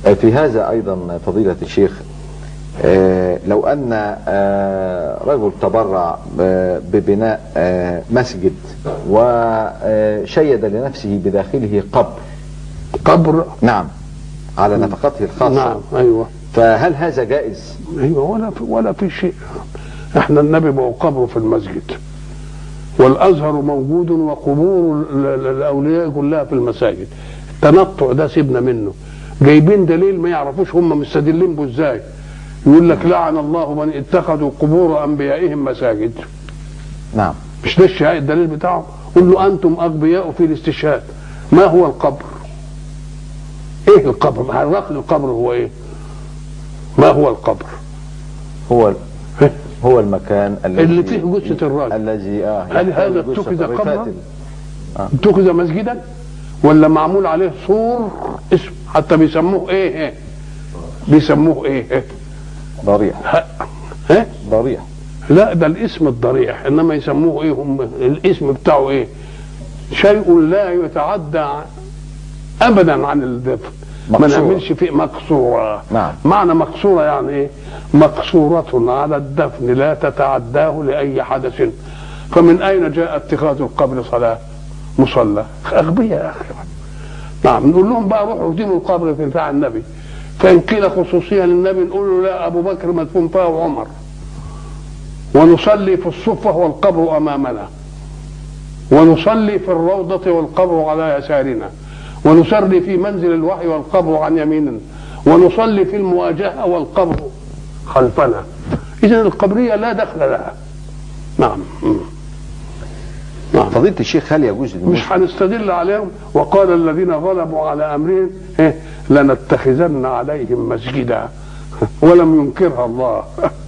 في هذا أيضا فضيلة الشيخ آه، لو أن آه، رجل تبرع آه، ببناء آه، مسجد وشيد لنفسه بداخله قبر قبر نعم على نفقته الخاصة نعم ايوه فهل هذا جائز؟ ايوه ولا في ولا في شيء احنا النبي ما هو قبره في المسجد والازهر موجود وقبور ال- ال- الاولياء كلها في المساجد التنطع ده سيبنا منه جايبين دليل ما يعرفوش هم مستدلين به ازاي يقول لك لعن الله من اتخذوا قبور انبيائهم مساجد نعم مش ده الشهاء الدليل بتاعهم قل له انتم اغبياء في الاستشهاد ما هو القبر ايه القبر عرف لي القبر هو ايه ما هو القبر هو إيه؟ هو المكان الذي اللي فيه جثة الراجل. الذي اه هل هذا يحتوي جثة اتخذ الرفات قبرا؟ ال- اتخذ مسجدا ولا معمول عليه سور اسم حتى بيسموه ايه ايه بيسموه ايه ايه ضريح ها ها ضريح لا ده الاسم الضريح انما يسموه ايه هم الاسم بتاعه ايه شيء لا يتعدى ابدا عن الدفن ما مقصورة. نعملش فيه مقصورة نعم. معنى مقصورة يعني ايه مقصورة على الدفن لا تتعداه لأي حدث فمن أين جاء اتخاذ القبر صلاة مصلى أغبياء يا أخي نعم نقول لهم بقى روحوا دينوا القبر في بتاع النبي فإن قيل خصوصيا للنبي نقول له لا أبو بكر مدفون فيها وعمر ونصلي في الصفة والقبر أمامنا ونصلي في الروضة والقبر على يسارنا ونصلي في منزل الوحي والقبر عن يميننا ونصلي في المواجهة والقبر خلفنا إذا القبرية لا دخل لها نعم مم. نعم فضيلة الشيخ هل يجوز مش للمسلم هنستدل عليهم وقال الذين غلبوا على امرهم إيه؟ لنتخذن عليهم مسجدا ولم ينكرها الله